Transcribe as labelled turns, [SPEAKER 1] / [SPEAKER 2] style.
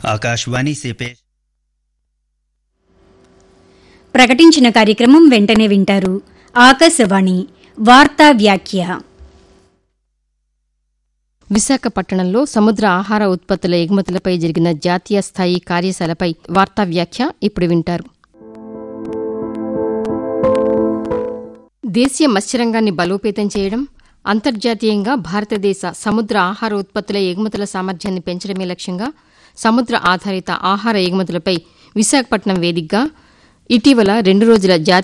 [SPEAKER 1] आकाशवाणी से पेश
[SPEAKER 2] ప్రకటించిన కార్యక్రమం వెంటనే వింటారు ఆకాశవాణి వార్తా వ్యాఖ్య
[SPEAKER 3] విశాఖపట్టణంలో సముద్ర ఆహార ఉత్పత్తుల ఎగుమతులపై జరిగిన జాతీయ స్థాయి కార్యశాలపై వార్తా వ్యాఖ్య ఇప్పుడు వింటారు దేశీయ మత్స్యరంగాన్ని బలోపేతం చేయడం అంతర్జాతీయంగా భారతదేశ సముద్ర ఆహార ఉత్పత్తుల ఎగుమతుల సామర్థ్యాన్ని పెంచడమే లక్ష్యంగా సముద్ర ఆధారిత ఆహార ఎగుమతులపై విశాఖపట్నం వేదికగా ఇటీవల రెండు రోజుల జాతీయ